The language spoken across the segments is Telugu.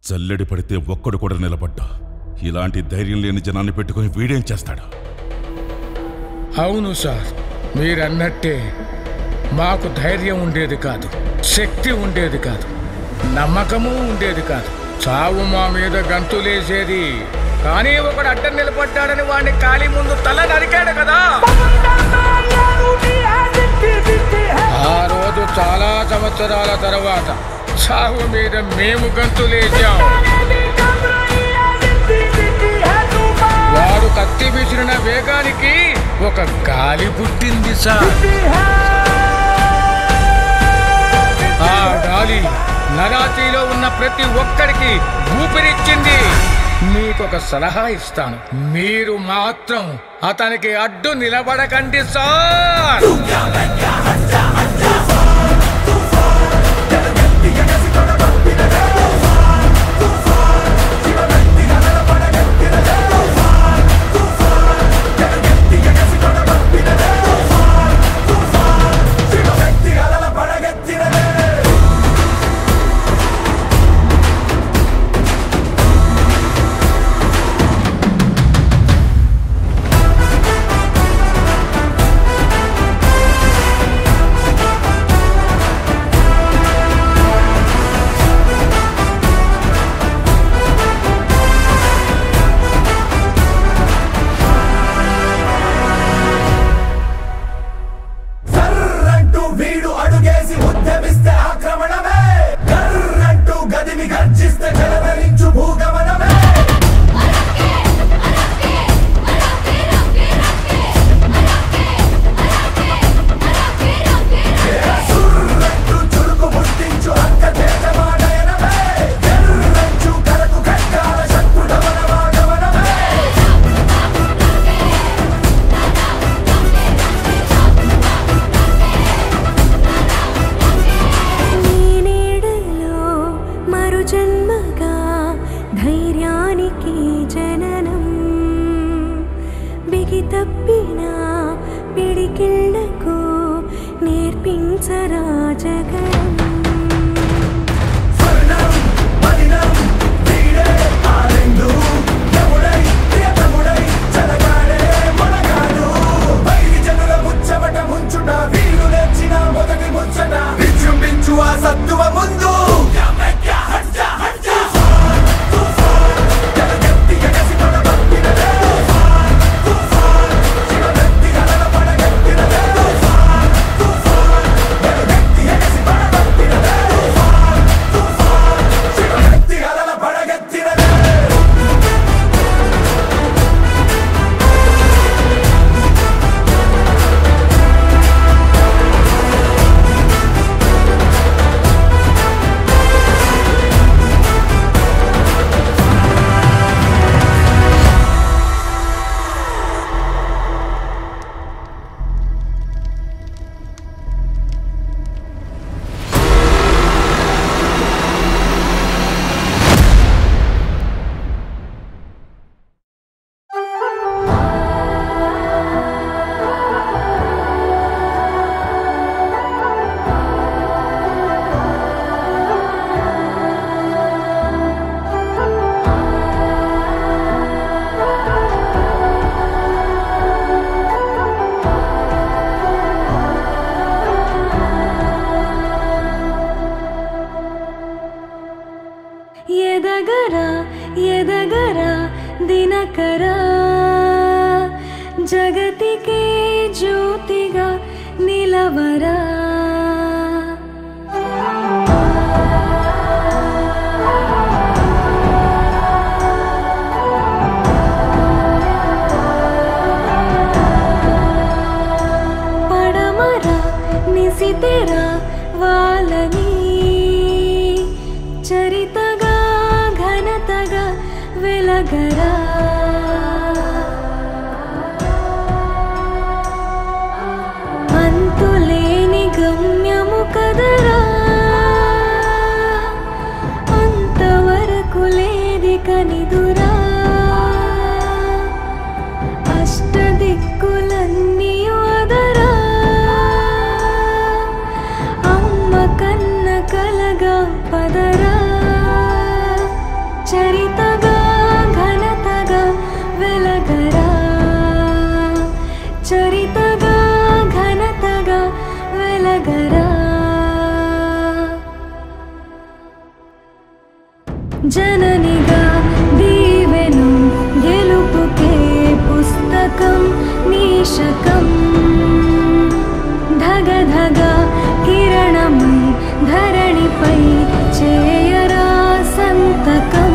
జల్లెడి పడితే ఒక్కడు కూడా నిలబడ్డా ఇలాంటి ధైర్యం లేని జనాన్ని పెట్టుకుని వీడేం చేస్తాడు అవును సార్ మీరన్నట్టే మాకు ధైర్యం ఉండేది కాదు శక్తి ఉండేది కాదు నమ్మకము ఉండేది కాదు చావు మా మీద గంతులేసేది కానీ ఒకడు అడ్డం నిలబడ్డాడని వాడిని ఖాళీ ముందు తల నరికాడు కదా ఆ రోజు చాలా సంవత్సరాల తర్వాత చావు మీద మేము గంతులేసాం వాడు కత్తి విసిరిన వేగానికి ఒక గాలి పుట్టింది సార్ ఆ గాలి నరాతిలో ఉన్న ప్రతి ఒక్కరికి ఊపిరిచ్చింది మీకొక సలహా ఇస్తాను మీరు మాత్రం అతనికి అడ్డు నిలబడకండి సార్ సర్రంటూ వీడు అడుగేసి ఉద్యమిస్తే ఆక్రమణమే కర్రంటూ గదిమి గర్జిస్తే జలధరించు భూగమనమే సుర్రంటూ చురుకు ముట్టించు అంక తేజమాడయనమే ఎర్రంచు కరకు కట్టాల శత్రుడమనవాగమనమే నేనేడలో మరు జన్మగా ధైర్యానికి జననం బిగి తప్పిన పిడికిళ్లకు నేర్పించరా జగనం స్వర్ణం మలినం వీడే ఆరెండు యముడై ప్రియతముడై జలగాడే మొనగాడు వైరి జనుల ముచ్చమట ముంచుట వీరు నేర్చిన మొదటి ముచ్చట విజృంభించు ఆ సత్తువ ముందు అలల పడగెత్తినదే ఎదగరా ఎదగరా దినకరా జగతికే జ్యోతిగా నిలవరా పడమరా నిసితెరా వాళ్ళని చరితగా ఘనతగా వెలగరా అంతులేని గమ్యము కదరా అంతవరకు లేది కనిదురా అష్టదిక్కులన్నీ వదరా అమ్మ కన్న కలగా పదరా జననిగా దీవెను గెలుపుకే పుస్తకం నీశకం ధగ ధగ కిరణమై ధరణిపై చేయరా సంతకం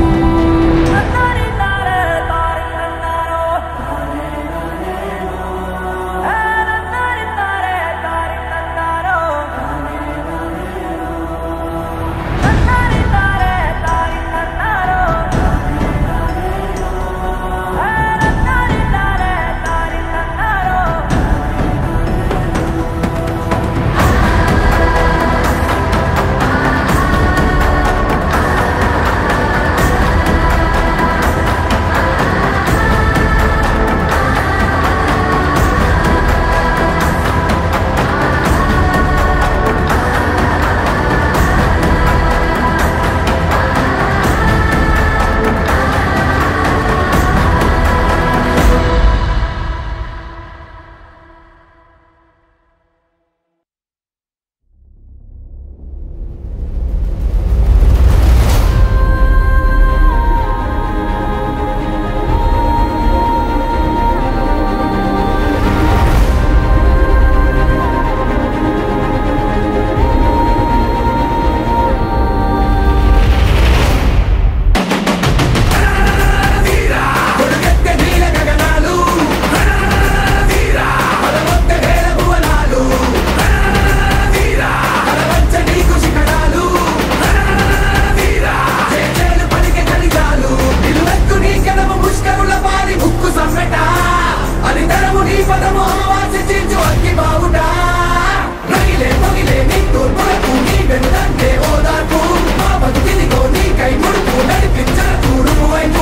కొడుకెత్తే నీల గగనాలు పదవొత్తే వేల భువనాలు కలవంచ నీకు శిఖరాలు చేచేలు పలికే ఖనిజాలు నిలువెత్తు నీ కెనము ముష్కరుల పారి ముక్కు సమ్మెట అనితరము నీ పదము అమావాస్య చీల్చు అగ్గి బావుట రగిలే పొగిలే నీ తూర్పులకు నీ వెనుదండే ఓదార్పు మా బతుకిదిగో నీ కై ముడుపు నడిపించర తూరుపు వైపు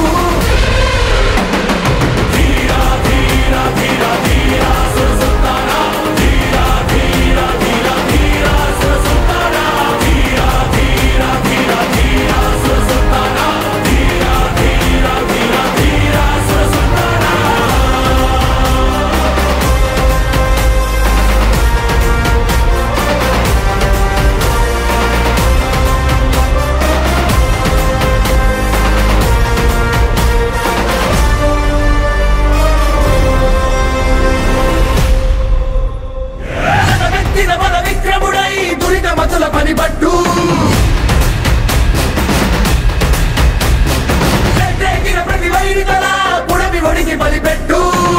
వెత్తిన మన విక్రముడై దురిత మతుల పనిపట్టు చెట్టెక్కిన ప్రతి వైరితల పుడమి ఒడికి బలిపెట్టు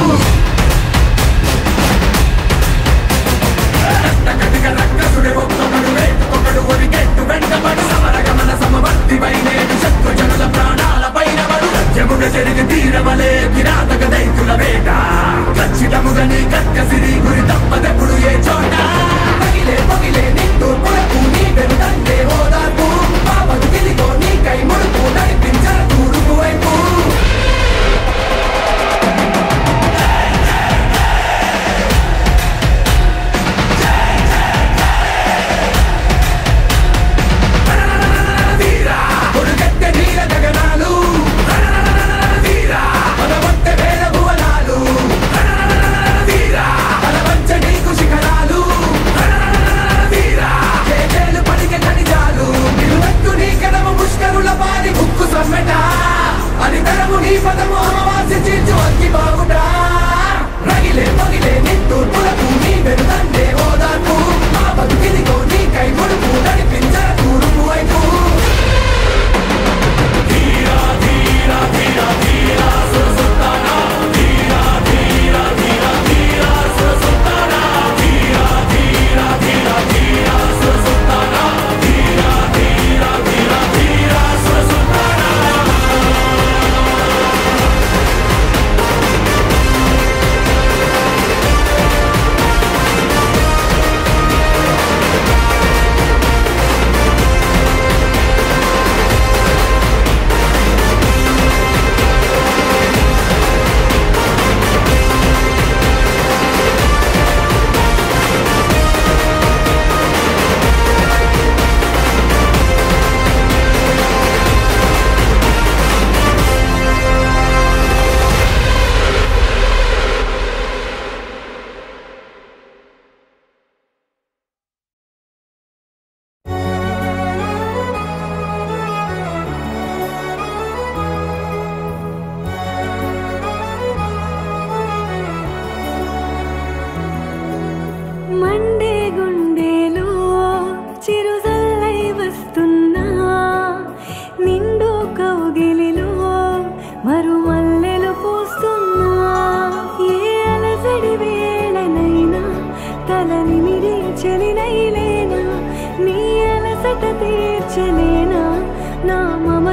రక్తకటిక రక్కసుడే ఒక్కొక్కడు వేటుకొకడు ఒరిగెట్టు వెంటబడు సమరగమన సమవర్తి వైనేడు శత్రు జనుల ప్రాణాల పైన బడు సత్యముగ జరిగి తీరవలే కిరాతక దైతుల వేట ఖచ్చితముగా నీ కక్కసిరి గురి తప్పదెప్పుడు ఏ చోట పగిలే పొగిలే నిండు పులకు నీ వెనుదండే ఓదార్పు మా బతుకిదిగో నీ కై ముడుపు నడిపించర తూరుపు వైపు కొడుకెత్తే నీల గగనాలు పదవొత్తే వేల భువనాలు వీరా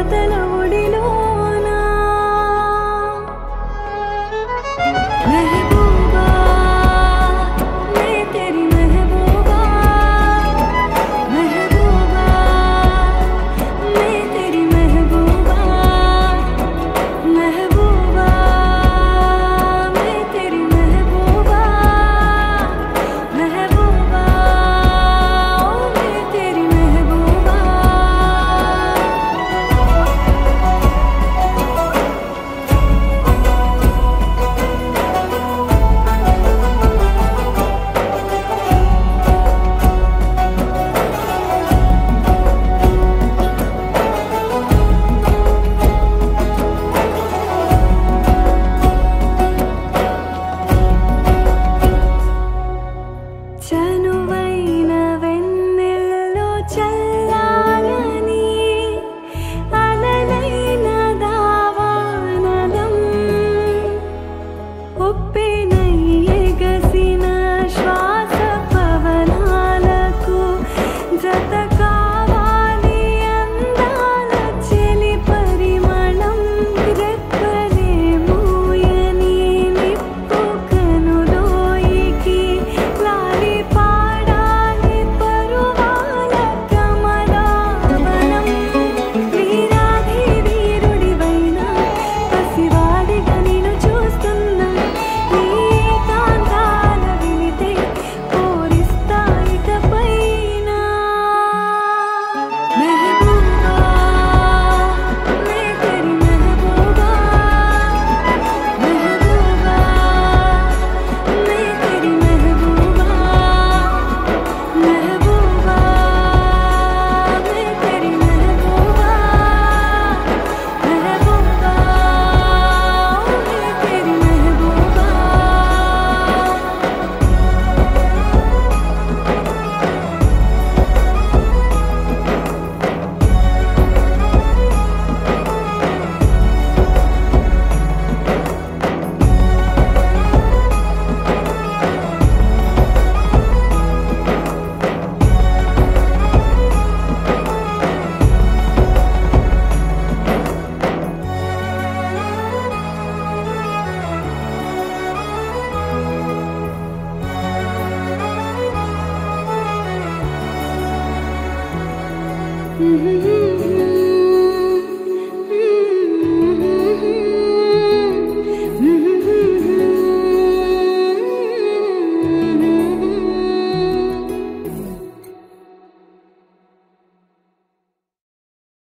దేవతల ఒడిలోనా మెహబూబా మే తెరి మెహబూబా మెహబూబా మే తెరి మెహబూబా మెహబూబా మే తెరి మెహబూబా మెహబూబా మే తెరి మెహబూబా చనువైన వెన్నెల్లో చల్లాలని అలలైన దావానలం ఉప్పెనై ఎగసిన శ్వాస పవనాలకు జత కావాలి అందాల చెలి పరిమళం రెక్కలే మూయని నిప్పు కనులోయికి లాలి పాడాలి పరువాల కమలావనం వీరాధి వీరుడివైన పసివాడిగా నిన్ను చూస్తున్నా నీ కాంతాల వినితే పూరిస్తా ఇకపైన మెహబూబా మే తెరి మెహబూబా మెహబూబా మే తెరి మెహబూబా మెహబూబా మే తెరి మెహబూబా మెహబూబా మే తెరి మెహబూబా Mm-hmm.